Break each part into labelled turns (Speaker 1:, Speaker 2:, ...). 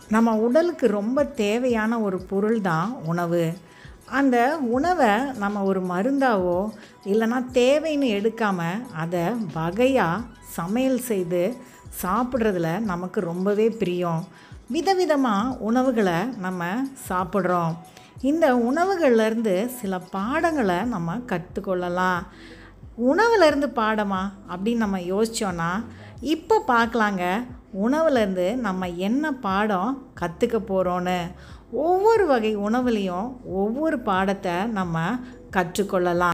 Speaker 1: நம்ம உடலுக்கு ரொம்ப தேவையான ஒரு பொருள் தான் உணவு அந்த உணவை நம்ம ஒரு மருந்தாவோ இல்லைன்னா தேவைன்னு எடுக்காமல் அதை வகையாக சமையல் செய்து சாப்பிட்றதுல நமக்கு ரொம்பவே பிரியம் விதவிதமாக உணவுகளை நம்ம சாப்பிட்றோம் இந்த உணவுகள்லேருந்து சில பாடங்களை நம்ம கற்றுக்கொள்ளலாம் உணவுலேருந்து பாடமா அப்படின்னு நம்ம யோசித்தோன்னா இப்போ பார்க்கலாங்க உணவுலேருந்து நம்ம என்ன பாடம் கற்றுக்க போகிறோன்னு ஒவ்வொரு வகை உணவுலேயும் ஒவ்வொரு பாடத்தை நம்ம கற்றுக்கொள்ளலாம்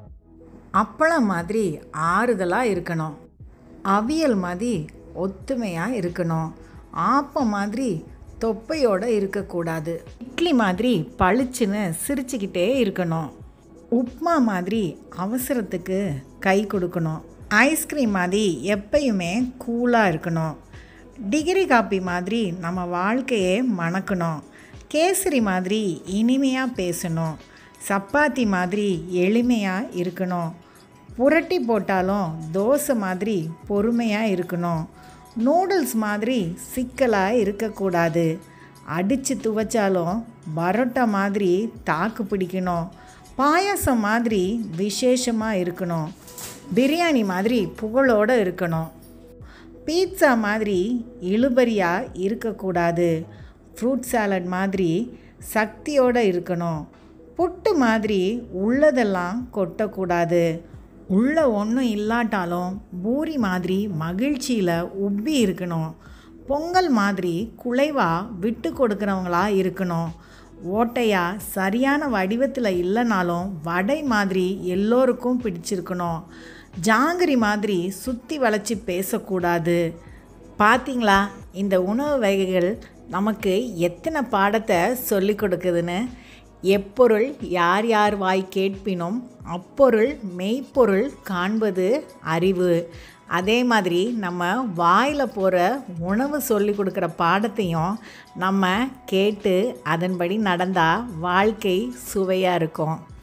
Speaker 1: அப்பளம் மாதிரி ஆறுதலாக இருக்கணும் அவியல் மாதிரி ஒத்துமையாக இருக்கணும் ஆப்பம் மாதிரி தொப்பையோடு இருக்கக்கூடாது இட்லி மாதிரி பளிச்சுன்னு சிரிச்சுக்கிட்டே இருக்கணும் உப்மா மாதிரி அவசரத்துக்கு கை கொடுக்கணும் ஐஸ்கிரீம் மாதிரி எப்பயுமே கூலாக இருக்கணும் டிகிரி காப்பி மாதிரி நம்ம வாழ்க்கையே மணக்கணும் கேசரி மாதிரி இனிமையாக பேசணும் சப்பாத்தி மாதிரி எளிமையாக இருக்கணும் புரட்டி போட்டாலும் தோசை மாதிரி பொறுமையாக இருக்கணும் நூடுல்ஸ் மாதிரி சிக்கலாக இருக்கக்கூடாது அடித்து துவைச்சாலும் பரோட்டா மாதிரி தாக்கு பிடிக்கணும் பாயாசம் மாதிரி விசேஷமாக இருக்கணும் பிரியாணி மாதிரி புகழோடு இருக்கணும் பீட்சா மாதிரி இழுபறியாக இருக்கக்கூடாது ஃப்ரூட் சாலட் மாதிரி சக்தியோடு இருக்கணும் புட்டு மாதிரி உள்ளதெல்லாம் கொட்டக்கூடாது உள்ள ஒன்றும் இல்லாட்டாலும் பூரி மாதிரி மகிழ்ச்சியில் உப்பி இருக்கணும் பொங்கல் மாதிரி குலைவாக விட்டு கொடுக்குறவங்களா இருக்கணும் ஓட்டையாக சரியான வடிவத்தில் இல்லைனாலும் வடை மாதிரி எல்லோருக்கும் பிடிச்சிருக்கணும் ஜாங்கிரி மாதிரி சுற்றி வளைச்சி பேசக்கூடாது பார்த்தீங்களா இந்த உணவு வகைகள் நமக்கு எத்தனை பாடத்தை சொல்லி கொடுக்குதுன்னு எப்பொருள் யார் யார் வாய் கேட்பினும் அப்பொருள் மெய்ப்பொருள் காண்பது அறிவு அதே மாதிரி நம்ம வாயில் போகிற உணவு சொல்லி கொடுக்குற பாடத்தையும் நம்ம கேட்டு அதன்படி நடந்தால் வாழ்க்கை சுவையாக இருக்கும்